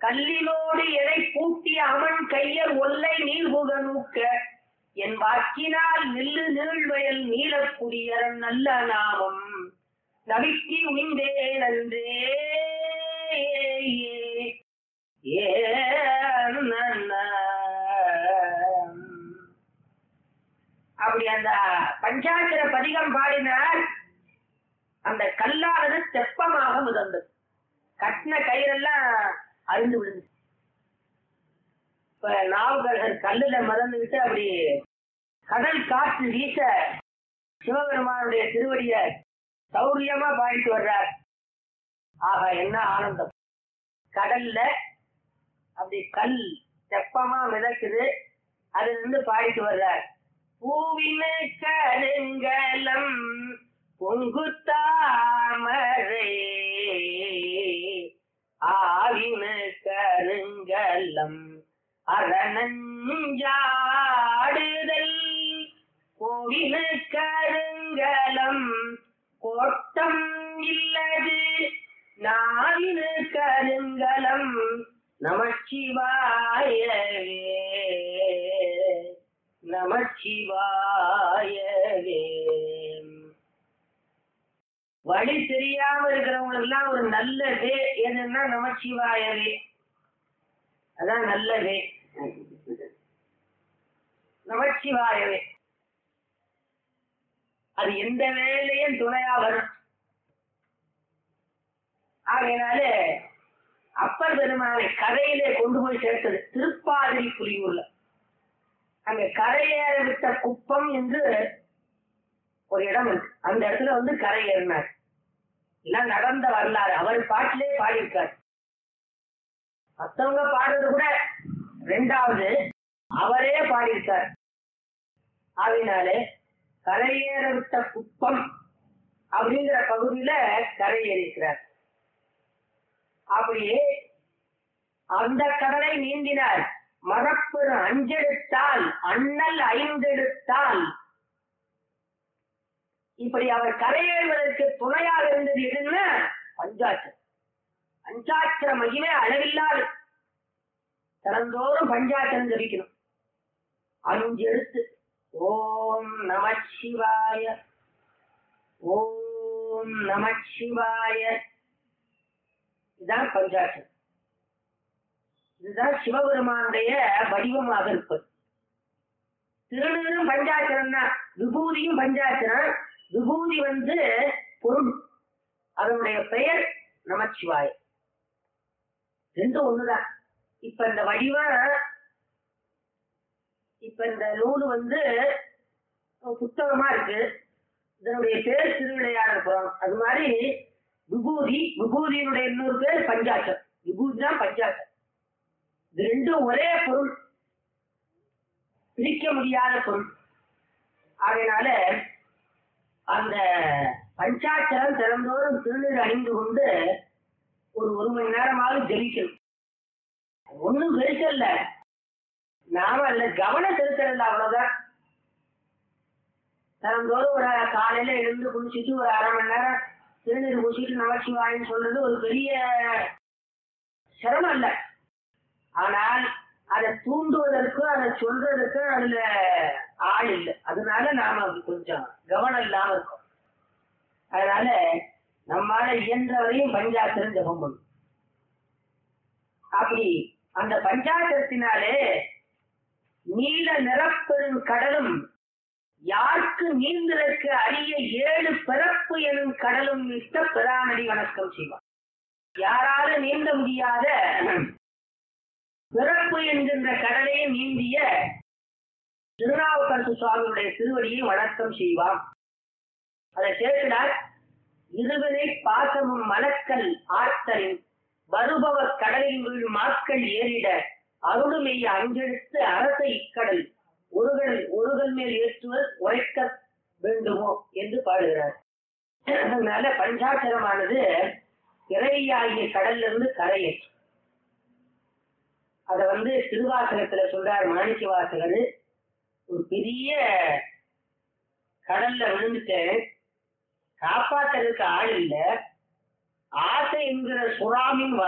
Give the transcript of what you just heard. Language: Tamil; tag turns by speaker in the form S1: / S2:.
S1: கல்லினோடு எடை பூட்டி அமன் கையர் ஒல்லை நீர் புக நூக்க என் வாக்கினால் நில்லு நீழ்வயல் நீலக்குடியரன் நல்ல நாமம் நவிக்கி உய்ந்தே நன்றே ஏ அப்படி அந்த பஞ்சாட்சர பதிகம் பாடினால் அந்த கல்லானது தெப்பமாக முதந்தது கட்டின கயிறெல்லாம் அழிந்து விழுந்து இப்ப நாவுக்கரசர் கல்லுல மறந்துகிட்டு அப்படி கடல் காற்று வீச சிவபெருமானுடைய திருவடிய சௌரியமா பாடிட்டு வர்றார் ஆக என்ன ஆனந்தம் கடல்ல அப்படி கல் தெப்பமா மிதக்குது அதுல இருந்து பாடிட்டு வர்றார் பூவின கருங்கலம் பொங்கு தாமரை ஆவின கருங்கலம் அரணஞ்சாடுதல் கோவில கருங்கலம் கோட்டம் இல்லது நாவின கருங்கலம் நமச்சிவாயவே நமச்சிவாயவே வழி தெரியாம இருக்கிறவங்களுக்கு எல்லாம் ஒரு நல்ல வே எதுன்னா நமச்சிவாயவே அதான் நல்ல வே நமச்சிவாயவே அது எந்த வேலையும் துணையா வரும் ஆகையினால அப்பர் பெருமானை கரையிலே கொண்டு போய் சேர்த்தது திருப்பாதிரி புலியூர்ல அங்க கரையேற விட்ட குப்பம் என்று ஒரு இடம் இருக்கு அந்த இடத்துல வந்து கரை ஏறினார் எல்லாம் நடந்த வரலாறு அவர் பாட்டிலே பாடியிருக்கார் மத்தவங்க பாடுறது கூட ரெண்டாவது அவரே பாடியிருக்கார் ஆகினாலே கரையேற விட்ட குப்பம் அப்படிங்கிற பகுதியில கரை ஏறியிருக்கிறார் அப்படியே அந்த கடலை நீந்தினார் மரப்பெரு அஞ்செடுத்தால் அண்ணல் ஐந்தெடுத்தால் இப்படி அவர் கரையேறுவதற்கு துணையாக இருந்தது எதுன்னா பஞ்சாட்சரம் பஞ்சாட்சர மகிமே அளவில்லாது திறந்தோறும் பஞ்சாட்சரம் ஜபிக்கணும் அஞ்சு எழுத்து ஓம் நமச்சிவாய ஓம் நமச்சிவாய இதுதான் பஞ்சாட்சரம் இதுதான் சிவபெருமானுடைய வடிவமாக இருப்பது திருநீரும் பஞ்சாட்சரம் தான் விபூதியும் பஞ்சாட்சரம் விபூதி வந்து பொருள் அதனுடைய பெயர் நமச்சிவாய ரெண்டும் ஒண்ணுதான் இப்ப இந்த வடிவம் இப்ப இந்த நூல் வந்து புத்தகமா இருக்கு இதனுடைய பேர் திருவிளையாடல் புறம் அது மாதிரி விபூதி விபூதியினுடைய இன்னொரு பேர் பஞ்சாட்சம் விபூதி தான் பஞ்சாட்சம் இது ரெண்டும் ஒரே பொருள் பிரிக்க முடியாத பொருள் ஆகையினால அந்த பஞ்சாட்சரம் திறந்தோறும் திருநீர் அணிந்து கொண்டு ஒரு ஒரு மணி நேரமாவது ஜெயிக்கணும் ஒண்ணும் பெருசல்ல நாம அல்ல கவனம் செலுத்துறதில்ல அவ்வளவுதான் திறந்தோறும் ஒரு காலையில எழுந்து குளிச்சுட்டு ஒரு அரை மணி நேரம் திருநீர் பூசிட்டு நமச்சிவாயின்னு சொல்றது ஒரு பெரிய சிரமம் இல்லை ஆனால் அதை தூண்டுவதற்கும் அதை சொல்றதுக்கும் அதுல ஆள் இல்லை அதனால நாம அப்படி கொஞ்சம் கவனம் இல்லாம இருக்கோம் அதனால நம்மால இயன்ற வரையும் பஞ்சாட்சரம் ஜபம் பண்ணும் அப்படி அந்த பஞ்சாட்சரத்தினாலே நீல நிறப்பெரும் கடலும் யாருக்கு நீந்ததற்கு அரிய ஏழு பிறப்பு எனும் கடலும் இஷ்ட பிரானடி வணக்கம் செய்வார் யாராலும் நீந்த முடியாத பிறப்பு என்கின்ற கடலையை நீந்திய திருநாவுக்கரசு சுவாமியுடைய திருவடியை வணக்கம் செய்வார் அதை சேர்க்கிறார் இருவினை பாசமும் மலக்கல் ஆற்றலின் வருபவ கடலில் வீழும் மாக்கள் ஏறிட அருளுமெய்ய அஞ்செடுத்து அரச இக்கடல் ஒருகள் ஒருகள் மேல் ஏற்றுவர் உரைக்க வேண்டுமோ என்று பாடுகிறார் அதனால பஞ்சாட்சரமானது இறையாகிய கடல்ல இருந்து கரையேற்றும் அத வந்து திருவாசகத்துல சொல்றார் மாணிக்க வாசகர் ஒரு பெரிய கடல்ல விழுந்துட்டேன் காப்பாத்துறதுக்கு ஆள் இல்ல ஆசை என்கிற சுறாமின்